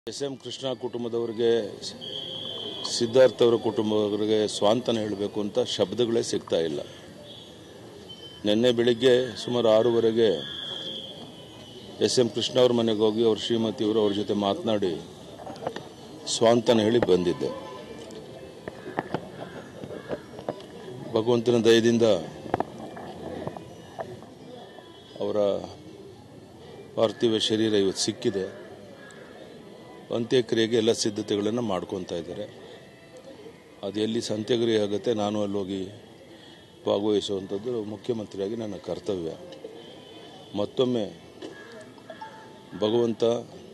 S M Krishna ಕುಟುಂಬದವರಿಗೆ ಸಿದ್ಧಾರ್ಥ್ ಅವರ ಕುಟುಂಬದವರಿಗೆ ಸ್ವಾಂತನ ಹೇಳಬೇಕು ಅಂತ ಶಬ್ದಗಳೇ ಸಿಗ್ತಾ ಇಲ್ಲ ನಿನ್ನೆ ಬೆಳಿಗ್ಗೆ ಸುಮಾರು ಆರೂವರೆಗೆ ಎಸ್ ಎಂ ಕೃಷ್ಣ ಅವ್ರ ಮನೆಗೆ ಹೋಗಿ ಅವ್ರ ಶ್ರೀಮತಿಯವರು ಅವ್ರ ಜೊತೆ ಮಾತನಾಡಿ ಸ್ವಾಂತನ ಹೇಳಿ ಬಂದಿದ್ದೆ ಭಗವಂತನ ದಯದಿಂದ ಅವರ ಪಾರ್ಥಿವ ಶರೀರ ಇವತ್ತು ಸಿಕ್ಕಿದೆ ಅಂತ್ಯಕ್ರಿಯೆಗೆ ಎಲ್ಲ ಸಿದ್ಧತೆಗಳನ್ನು ಮಾಡ್ಕೊತಾ ಇದ್ದಾರೆ ಅದು ಎಲ್ಲಿ ಅಂತ್ಯಕ್ರಿಯೆ ಆಗುತ್ತೆ ನಾನು ಅಲ್ಲಿ ಹೋಗಿ ಭಾಗವಹಿಸುವಂಥದ್ದು ಮುಖ್ಯಮಂತ್ರಿಯಾಗಿ ನನ್ನ ಕರ್ತವ್ಯ ಮತ್ತೊಮ್ಮೆ ಭಗವಂತ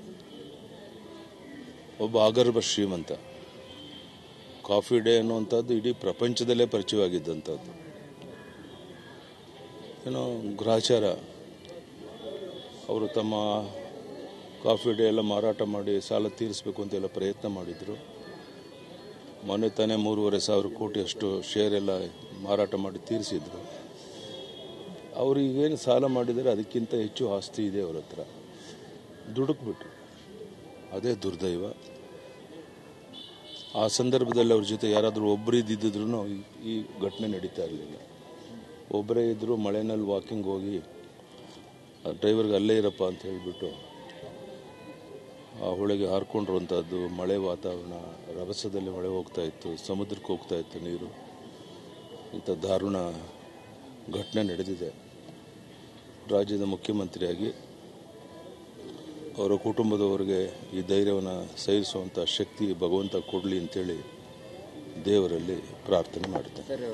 ಒಬ್ಬ ಆಗರ್ಭ ಶ್ರೀಮಂತ ಕಾಫಿ ಡೇ ಅನ್ನುವಂಥದ್ದು ಇಡೀ ಪ್ರಪಂಚದಲ್ಲೇ ಪರಿಚಯವಾಗಿದ್ದಂಥದ್ದು ಏನೋ ಗ್ರಹಚಾರ ಅವರು ತಮ್ಮ ಕಾಫಿ ಡೇ ಎಲ್ಲ ಮಾರಾಟ ಮಾಡಿ ಸಾಲ ತೀರಿಸಬೇಕು ಅಂತೆಲ್ಲ ಪ್ರಯತ್ನ ಮಾಡಿದರು ಮೊನ್ನೆ ತಾನೇ ಮೂರುವರೆ ಸಾವಿರ ಕೋಟಿಯಷ್ಟು ಶೇರ್ ಎಲ್ಲ ಮಾರಾಟ ಮಾಡಿ ತೀರಿಸಿದ್ರು ಅವರು ಈಗೇನು ಸಾಲ ಮಾಡಿದರೆ ಅದಕ್ಕಿಂತ ಹೆಚ್ಚು ಆಸ್ತಿ ಇದೆ ಅವ್ರ ಹತ್ರ ದುಡುಕ್ಬಿಟ್ರು ಅದೇ ದುರ್ದೈವ ಆ ಸಂದರ್ಭದಲ್ಲಿ ಅವ್ರ ಜೊತೆ ಯಾರಾದರೂ ಒಬ್ಬರು ಇದ್ದಿದ್ರೂ ಈ ಘಟನೆ ನಡೀತಾ ಇರಲಿಲ್ಲ ಒಬ್ಬರೇ ಇದ್ದರೂ ಮಳೆನಲ್ಲಿ ವಾಕಿಂಗ್ ಹೋಗಿ ಡ್ರೈವರ್ಗೆ ಅಲ್ಲೇ ಇರಪ್ಪ ಅಂತ ಹೇಳಿಬಿಟ್ಟು ಆ ಹೊಳೆಗೆ ಹಾರ್ಕೊಂಡಿರುವಂಥದ್ದು ಮಳೆ ವಾತಾವರಣ ರಭಸದಲ್ಲಿ ಮಳೆ ಹೋಗ್ತಾ ಇತ್ತು ಸಮುದ್ರಕ್ಕೆ ಹೋಗ್ತಾ ಇತ್ತು ನೀರು ಇಂಥ ದಾರುಣ ಘಟನೆ ನಡೆದಿದೆ ರಾಜ್ಯದ ಮುಖ್ಯಮಂತ್ರಿಯಾಗಿ ಅವರ ಕುಟುಂಬದವರಿಗೆ ಈ ಧೈರ್ಯವನ್ನು ಸಹಿಸುವಂಥ ಶಕ್ತಿ ಭಗವಂತ ಕೊಡಲಿ ಅಂತೇಳಿ ದೇವರಲ್ಲಿ ಪ್ರಾರ್ಥನೆ ಮಾಡ್ತೇನೆ